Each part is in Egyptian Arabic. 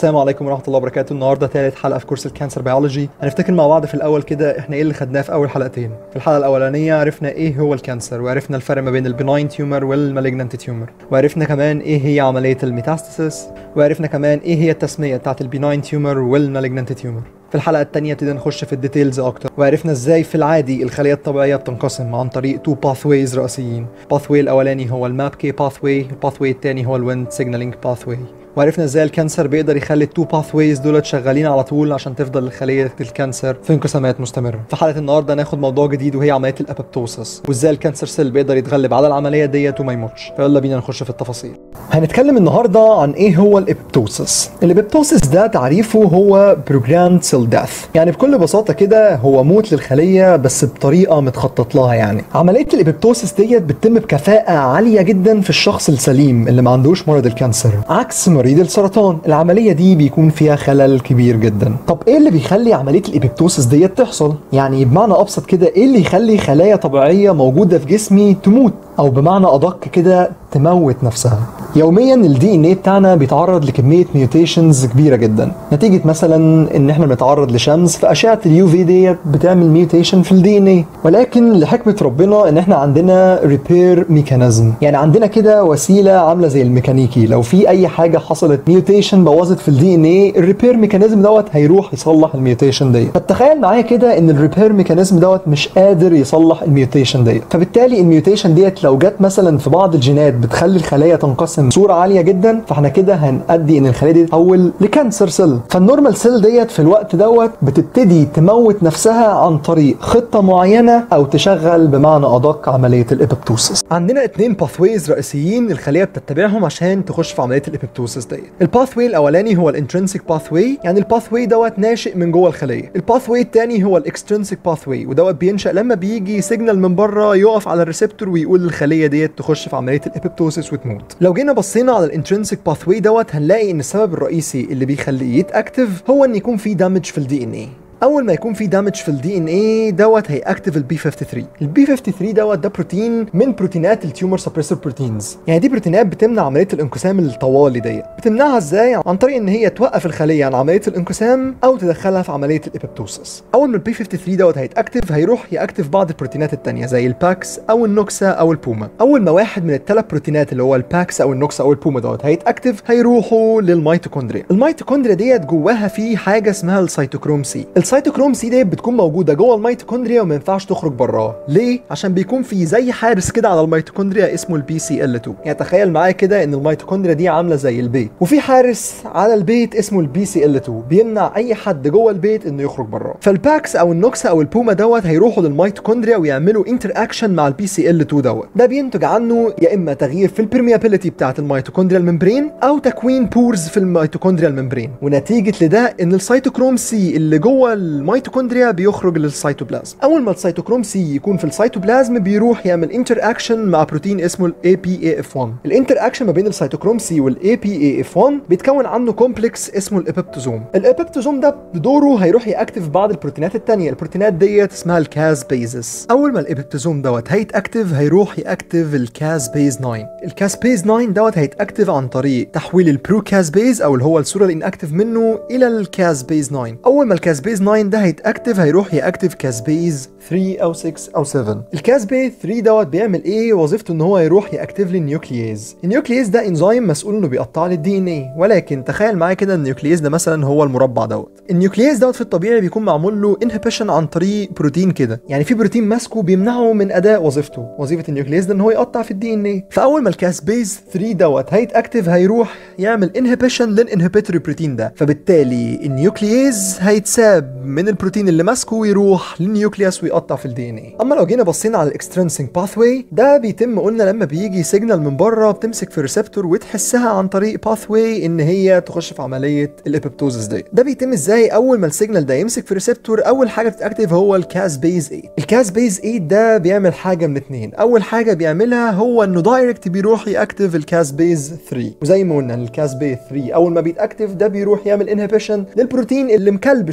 السلام عليكم ورحمه الله وبركاته النهارده ثالث حلقه في كورس الكانسر بيولوجي هنفتكر مع بعض في الاول كده احنا ايه اللي خدناه في اول حلقتين في الحلقه الاولانيه عرفنا ايه هو الكانسر وعرفنا الفرق ما بين البناين تيومر والمالجنانت تيومر وعرفنا كمان ايه هي عمليه الميتاستاسيس وعرفنا كمان ايه هي التسميه بتاعت البناين تيومر والمالجنانت تيومر في الحلقه الثانيه ابتدينا نخش في الديتيلز اكتر وعرفنا ازاي في العادي الخليه الطبيعيه بتنقسم عن طريق تو باثويز رئيسيين باثوي الاولاني هو الماب كي باثوي الباثوي الثاني هو الويند سيجنالينج باثوي وعرفنا ازاي الكانسر بيقدر يخلي التو باثويز دول شغالين على طول عشان تفضل خليه الكانسر في انقسامات مستمره في حلقه النهارده هناخد موضوع جديد وهي عمليه الابوبتوسس وازاي الكانسر سيل بيقدر يتغلب على العمليه ديت وما يموتش فيلا بينا نخش في التفاصيل هنتكلم النهارده عن ايه هو الابوبتوسس الابوبتوسس ده تعريفه هو بروجرامد سيل ديث يعني بكل بساطه كده هو موت للخليه بس بطريقه متخطط لها يعني عمليه الابوبتوسس ديت بتتم بكفاءه عاليه جدا في الشخص السليم اللي ما عندوش مرض الكانسر عكس مريض السرطان العمليه دي بيكون فيها خلل كبير جدا طب ايه اللي بيخلي عمليه الابوبتوسس ديت تحصل يعني بمعنى ابسط كده ايه اللي يخلي خلايا طبيعيه موجوده في جسمي تموت او بمعنى ادق كده تموت نفسها يوميا الدي ان ايه بتاعنا بيتعرض لكميه ميوتيشنز كبيره جدا نتيجه مثلا ان احنا بنتعرض لشمس فاشعه اليو في ديت بتعمل ميوتيشن في الدي ان ايه ولكن لحكمه ربنا ان احنا عندنا ريبير ميكانيزم يعني عندنا كده وسيله عامله زي الميكانيكي لو في اي حاجه حصلت ميوتيشن بوظت في الدي ان ايه الريبير ميكانيزم دوت هيروح يصلح الميوتيشن ديت فتخيل معايا كده ان الريبير ميكانيزم دوت مش قادر يصلح الميوتيشن ديت فبالتالي الميوتيشن ديت لو جت مثلا في بعض الجينات بتخلي الخلايا تنقسم بصوره عاليه جدا فاحنا كده هنأدي ان الخليه دي تتحول لكانسر سيل فالنورمال سيل ديت في الوقت دوت بتبتدي تموت نفسها عن طريق خطه معينه او تشغل بمعنى ادق عمليه الابوبتوسس عندنا اتنين باثويز رئيسيين الخليه بتتبعهم عشان تخش في عمليه الابوبتوسس ديت الباثوي الاولاني هو الانترنسيك باثوي يعني الباثوي دوت ناشئ من جوه الخليه الباثوي الثاني هو الاكسترنسيك باثوي ودوت بينشأ لما بيجي سيجنال من بره يقف على الريسبتور ويقول للخليه ديت تخش في عمليه الابوبتوسس وتموت لو جينا بصينا على الانترنسيك باثوي دوت هنلاقي ان السبب الرئيسي اللي بيخليه يتاكتف هو ان يكون في دامج في الدي ان ايه اول ما يكون في دامج في الدي ان اي دوت هيأكتف البي 53 البي 53 دوت ده بروتين من بروتينات التيومر سبريسور بروتينز يعني دي بروتينات بتمنع عمليه الانقسام الطوالي ديت بتمنعها ازاي عن طريق ان هي توقف الخليه عن عمليه الانقسام او تدخلها في عمليه الابوبتوسس اول ما البي 53 دوت هيتاكتف هيروح ياكتف بعض البروتينات الثانيه زي الباكس او النوكسا او البوما اول ما واحد من الثلاث بروتينات اللي هو الباكس او النوكسا او البوما دوت هيتاكتف هيروحوا للميتوكوندريا الميتوكوندريا ديت جواها في حاجه اسمها السيتوكروم سي السيتوكروم سي ديت بتكون موجوده جوه الميتوكوندريا وما ينفعش تخرج براها ليه عشان بيكون في زي حارس كده على الميتوكوندريا اسمه البي سي ال 2 يعني تخيل معايا كده ان الميتوكوندريا دي عامله زي البيت وفي حارس على البيت اسمه البي سي ال 2 بيمنع اي حد جوه البيت انه يخرج براه فالباكس او النوكسا او البوما دوت هيروحوا للميتوكوندريا ويعملوا انتر اكشن مع البي سي ال 2 دوت ده بينتج عنه يا اما تغيير في البرميابيليتي بتاعه الميتوكوندريا الممبرين او تكوين بورز في الميتوكوندريا الممبرين ونتيجه لده ان السيتوكروم سي اللي جوه الميتوكوندريا بيخرج للسيتوبلازم اول ما السيتوكروم سي يكون في السيتوبلازم بيروح يعمل انتر اكشن مع بروتين اسمه الاي بي اي اف 1 الانتر اكشن ما بين السيتوكروم سي والاي بي اي اف 1 بيتكون عنه كومبلكس اسمه الابيبتوزوم الابيبتوزوم ده بدوره هيروح ياكتف بعض البروتينات الثانيه البروتينات ديت اسمها الكاز بيزس اول ما الابيبتوزوم دوت هيتاكتف هيروح ياكتف الكاز بيز 9 الكاز بيز 9 دوت هيتاكتف عن طريق تحويل البرو كاز بيز او اللي هو الصوره الانكتف منه الى الكاز بيز 9 اول ما الكاز بيز 9 ده هيتاكتف هيروح ياكتف كاز بيز 3 او 6 او 7 الكاز بيز 3 دوت بيعمل ايه وظيفته ان هو يروح ياكتف لي النيوكلييز النيوكلييز ده انزيم مسؤول انه بيقطع لي الدي ان ايه ولكن تخيل معايا كده النيوكلييز ده مثلا هو المربع دوت النيوكلييز دوت في الطبيعي بيكون معمول له انهبيشن عن طريق بروتين كده يعني في بروتين ماسكه بيمنعه من اداء وظيفته وظيفه النيوكلييز ده ان هو يقطع في الدي ان ايه فاول ما الكاز بيز 3 دوت هيتاكتف هيروح يعمل انهبيشن للانهبيتوري بروتين ده فبالتالي النيوكلييز هيتساب من البروتين اللي ماسكه ويروح للنيوكليوس ويقطع في الدي ان ايه اما لو جينا بصينا على الاكسترنسيك باثواي ده بيتم قلنا لما بيجي سيجنال من بره بتمسك في ريسبتور وتحسها عن طريق باثواي ان هي تخش في عمليه الابيبتوزس دي ده بيتم ازاي اول ما السيجنال ده يمسك في ريسبتور اول حاجه بتاكتيف هو الكاز بيز 8 الكاز بيز 8 ده بيعمل حاجه من اتنين اول حاجه بيعملها هو انه دايركت بيروح ياكتيف الكاز بيز 3 وزي ما قلنا الكاز بيز 3 اول ما بيتاكتيف ده بيروح يعمل انهبيشن للبروتين اللي مكلبش كده في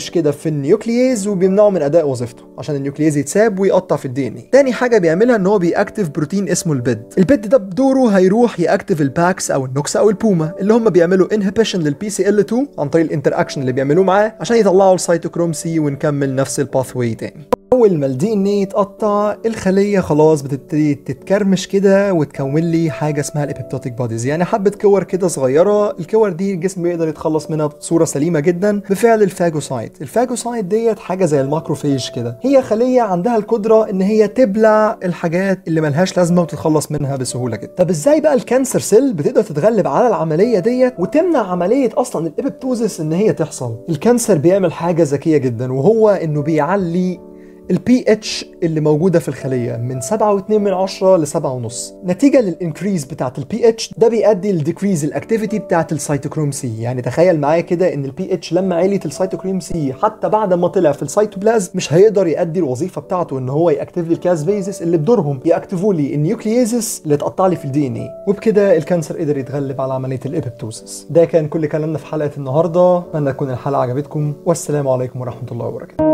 في النيوكلييز وبيمنعه من اداء وظيفته عشان النيوكلييز يتساب ويقطع في الدي ان اي تاني حاجه بيعملها ان هو بيأكتف بروتين اسمه البيد البيد ده بدوره هيروح يأكتف الباكس او النوكس او البوما اللي هم بيعملوا انهبيشن للبي سي ال 2 عن طريق الانتر اكشن اللي بيعملوه معاه عشان يطلعوا السيتوكروم سي ونكمل نفس الباث واي تاني اول ما الدي ان اي يتقطع الخليه خلاص بتبتدي تتكرمش كده وتكون لي حاجه اسمها الابيبتوتيك بوديز يعني حبه كور كده صغيره الكور دي الجسم بيقدر يتخلص منها بصوره سليمه جدا بفعل الفاجوسايت الفاجوسايت ديت حاجه زي الماكروفيج كده هي خليه عندها القدره ان هي تبلع الحاجات اللي ملهاش لازمه وتتخلص منها بسهوله جدا طب ازاي بقى الكانسر سيل بتقدر تتغلب على العمليه ديت وتمنع عمليه اصلا الابيبتوزيس ان هي تحصل الكانسر بيعمل حاجه ذكيه جدا وهو انه بيعلي البي اتش اللي موجوده في الخليه من 7.2 من 10 ل 7.5 نتيجه للانكريز بتاعت البي اتش ده بيؤدي للديكريز الاكتيفيتي بتاعت السيتوكروم سي يعني تخيل معايا كده ان البي اتش لما عليت السيتوكروم سي حتى بعد ما طلع في السيتوبلازم مش هيقدر يؤدي الوظيفه بتاعته ان هو ياكتيف لي الكاز فيزس اللي بدورهم ياكتيفوا لي النيوكلييزس اللي تقطع لي في الدي ان اي وبكده الكانسر قدر يتغلب على عمليه الابيبتوسس ده كان كل كلامنا في حلقه النهارده اتمنى تكون الحلقه عجبتكم والسلام عليكم ورحمه الله وبركاته